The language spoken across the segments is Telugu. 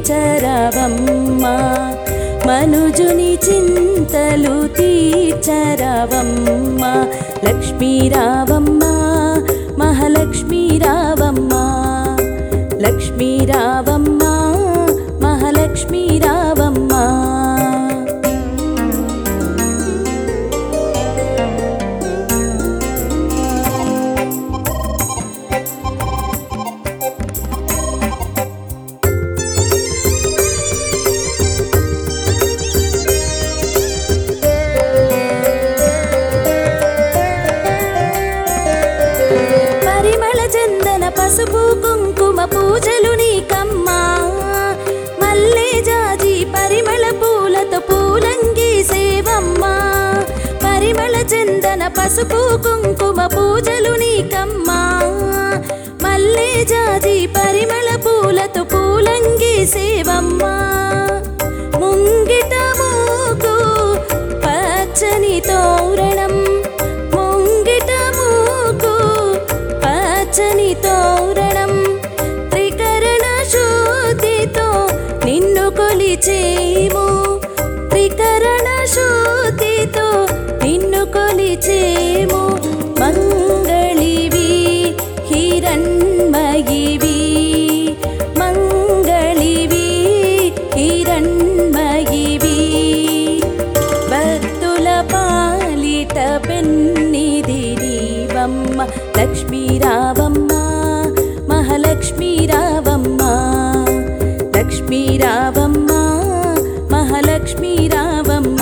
తీర్చరవమ్మ మనుజుని చింతలు తీర్చరవమ్మ లక్ష్మీ రావమ్మ మహాలక్ష్మీ రావమ్మ లక్ష్మీ రావమ్మ మహాలక్ష్మీ రావమ్మ పరిమళ చందన పసుపు కుంకుమ పూజలు నీకమ్మా మల్లె జాజి పరిమళ పూలతో పూలంగి సేవమ్మా పరిమళ చందన పసుపు కుంకుమ పూజలు నీకమ్మా మల్లె జాజి పరిమళ పూలతో పూలంగి సేవమ్మా ముంగిట మూకు పచ్చని తోరణం ముంగిట మూకు పచ్చని తోరణం త్రికరణ శోధితో నిన్ను కొలిచేము త్రికరణ శోధితో నిన్ను కొలిచేము మంగళివి హిరణ్మయివి మంగళివి హిరణ్మయివి భక్తుల పాలిట పెన్నిది నీవమ్మ లక్ష్మీ రావమ్మ మహాలక్ష్మీ రావమ్మ లక్ష్మీ రావమ్మ మహాలక్ష్మీ రావమ్మ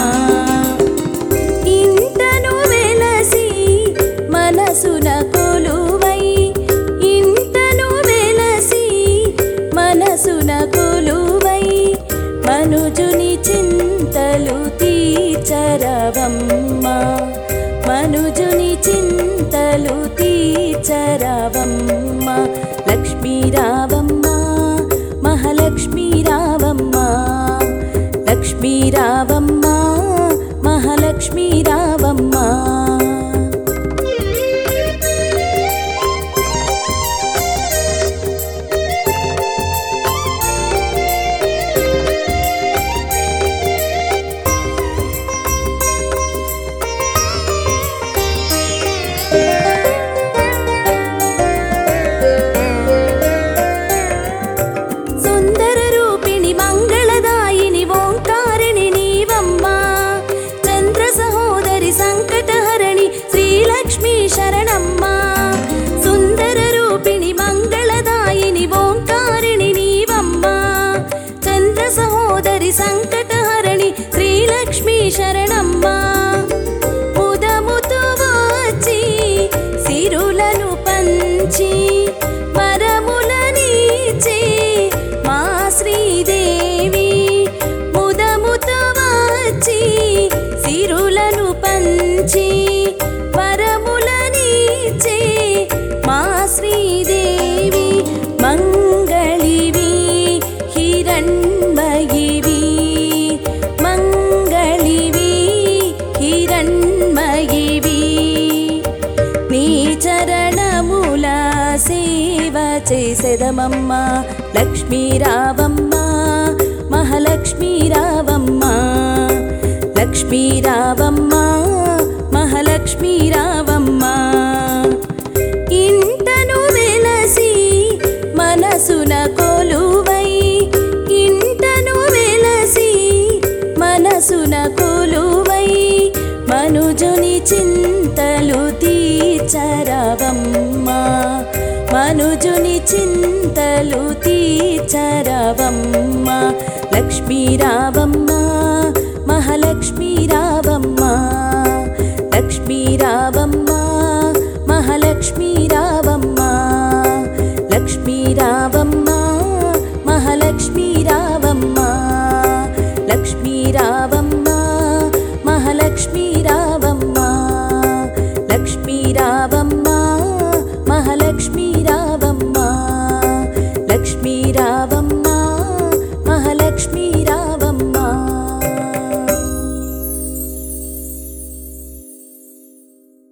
ఇంతను వెలసి మనసున కొలువై ఇంతను వెలసి మనసున కొలువై మనుజుని చింతలు తీర్చరవమ్మ మనుజుని చింతలు తీర్చరవమ్మ లక్ష్మీ రావమ్మ మహాలక్ష్మీ రావమ్మ లక్ష్మీ రావమ్మ మహాలక్ష్మీ రావమ్మ సుందర రూపిణి మంగళదాయిని ఓంకారిణి నీవమ్మా చంద్ర సహోదరి సంకటహరణి శ్రీలక్ష్మీ శరణమ్మా సుందర రూపిణి మంగళదాయిని ఓంకారిణి నీవమ్మా చంద్ర సహోదరి సంకటహరణి శ్రీలక్ష్మీ శరణమ్మా ముదముతో వచ్చి సిరులను పంచి వరములనిచే మా శ్రీదేవి ముదముతో వచ్చి సిరులను పంచి వరములనిచే మా శ్రీదేవి మంగళివి హిరణ్మయివి మంగళివి హిరణ్మయివి నీ చరణముల సేవ చేసెదమమ్మ లక్ష్మీ రావమ్మ మహాలక్ష్మీ రావమ్మ లక్ష్మీ రావమ్మ మహాలక్ష్మీ రావమ్మ ఇంటను వెలసి మనసున కొలువై ఇంటను వెలసి మనసున కొలువై మనుజుని చింతలు తీర్చరవమ్మ మనుజుని చింతలు తీర్చరవమ్మ లక్ష్మీ రావమ్మ